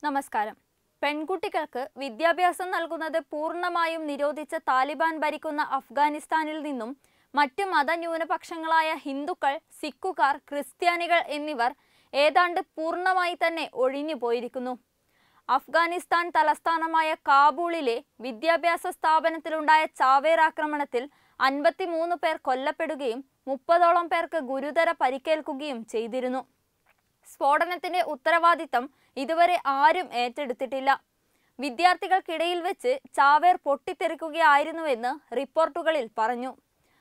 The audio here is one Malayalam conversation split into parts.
നമസ്കാരം പെൺകുട്ടികൾക്ക് വിദ്യാഭ്യാസം നൽകുന്നത് പൂർണ്ണമായും നിരോധിച്ച താലിബാൻ ഭരിക്കുന്ന അഫ്ഗാനിസ്ഥാനിൽ നിന്നും മറ്റ് മതന്യൂനപക്ഷങ്ങളായ ഹിന്ദുക്കൾ സിഖുകാർ ക്രിസ്ത്യാനികൾ എന്നിവർ ഏതാണ്ട് പൂർണ്ണമായി തന്നെ ഒഴിഞ്ഞു പോയിരിക്കുന്നു അഫ്ഗാനിസ്ഥാൻ തലസ്ഥാനമായ കാബൂളിലെ വിദ്യാഭ്യാസ സ്ഥാപനത്തിലുണ്ടായ ചാവേർ ആക്രമണത്തിൽ അൻപത്തിമൂന്ന് പേർ കൊല്ലപ്പെടുകയും മുപ്പതോളം പേർക്ക് ഗുരുതര പരിക്കേൽക്കുകയും ചെയ്തിരുന്നു സ്ഫോടനത്തിന്റെ ഉത്തരവാദിത്തം ഇതുവരെ ആരും ഏറ്റെടുത്തിട്ടില്ല വിദ്യാർത്ഥികൾക്കിടയിൽ വെച്ച് ചാവേർ പൊട്ടിത്തെറിക്കുകയായിരുന്നുവെന്ന് റിപ്പോർട്ടുകളിൽ പറഞ്ഞു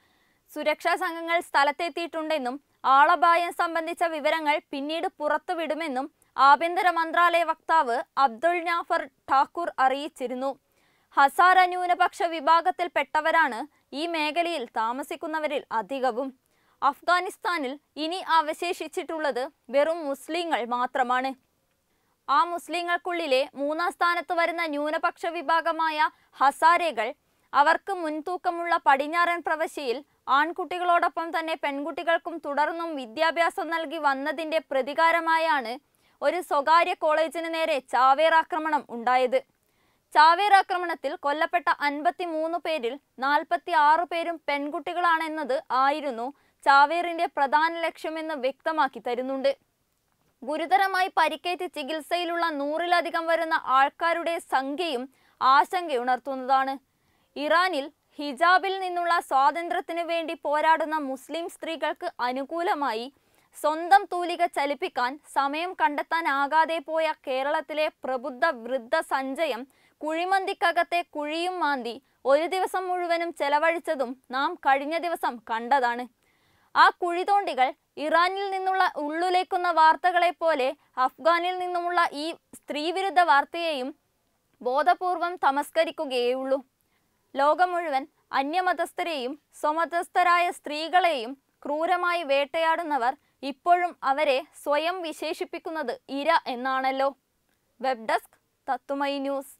സുരക്ഷാ സംഘങ്ങൾ സ്ഥലത്തെത്തിയിട്ടുണ്ടെന്നും ആളപായം സംബന്ധിച്ച വിവരങ്ങൾ പിന്നീട് പുറത്തുവിടുമെന്നും ആഭ്യന്തര മന്ത്രാലയ വക്താവ് അബ്ദുൾ നാഫർ ഠാക്കൂർ അറിയിച്ചിരുന്നു ഹസാര ന്യൂനപക്ഷ വിഭാഗത്തിൽപ്പെട്ടവരാണ് ഈ മേഖലയിൽ താമസിക്കുന്നവരിൽ അധികവും അഫ്ഗാനിസ്ഥാനിൽ ഇനി അവശേഷിച്ചിട്ടുള്ളത് വെറും മുസ്ലിങ്ങൾ മാത്രമാണ് ആ മുസ്ലിങ്ങൾക്കുള്ളിലെ മൂന്നാം സ്ഥാനത്ത് വരുന്ന ന്യൂനപക്ഷ വിഭാഗമായ ഹസാരകൾ അവർക്ക് മുൻതൂക്കമുള്ള പടിഞ്ഞാറൻ പ്രവശ്യയിൽ ആൺകുട്ടികളോടൊപ്പം തന്നെ പെൺകുട്ടികൾക്കും തുടർന്നും വിദ്യാഭ്യാസം നൽകി വന്നതിന്റെ പ്രതികാരമായാണ് ഒരു സ്വകാര്യ കോളേജിന് നേരെ ചാവേർ ആക്രമണം ഉണ്ടായത് ചാവേർ ആക്രമണത്തിൽ കൊല്ലപ്പെട്ട അൻപത്തി മൂന്ന് പേരിൽ നാൽപ്പത്തി ആറ് പേരും പെൺകുട്ടികളാണെന്നത് ആയിരുന്നു ചാവേറിന്റെ പ്രധാന ലക്ഷ്യമെന്ന് വ്യക്തമാക്കി തരുന്നുണ്ട് ഗുരുതരമായി പരിക്കേറ്റ് ചികിത്സയിലുള്ള നൂറിലധികം വരുന്ന ആൾക്കാരുടെ സംഖ്യയും ആശങ്കയുണർത്തുന്നതാണ് ഇറാനിൽ ഹിജാബിൽ നിന്നുള്ള സ്വാതന്ത്ര്യത്തിനു വേണ്ടി പോരാടുന്ന മുസ്ലിം സ്ത്രീകൾക്ക് അനുകൂലമായി സ്വന്തം തൂലിക ചലിപ്പിക്കാൻ സമയം കണ്ടെത്താനാകാതെ പോയ കേരളത്തിലെ പ്രബുദ്ധ വൃദ്ധ സഞ്ചയം കുഴിമന്തിക്കകത്തെ കുഴിയും മാന്തി ഒരു ദിവസം മുഴുവനും ചെലവഴിച്ചതും നാം കഴിഞ്ഞ ദിവസം കണ്ടതാണ് ആ കുഴിതോണ്ടികൾ ഇറാനിൽ നിന്നുള്ള ഉള്ളുലേക്കുന്ന വാർത്തകളെ പോലെ അഫ്ഗാനിൽ നിന്നുമുള്ള ഈ സ്ത്രീവിരുദ്ധ വാർത്തയെയും ബോധപൂർവം തമസ്കരിക്കുകയുള്ളൂ ലോകം മുഴുവൻ അന്യമതസ്ഥരെയും സ്വമതസ്ഥരായ സ്ത്രീകളെയും ക്രൂരമായി വേട്ടയാടുന്നവർ ഇപ്പോഴും അവരെ സ്വയം വിശേഷിപ്പിക്കുന്നത് ഇര എന്നാണല്ലോ വെബ് ഡെസ്ക് തത്തുമൈ ന്യൂസ്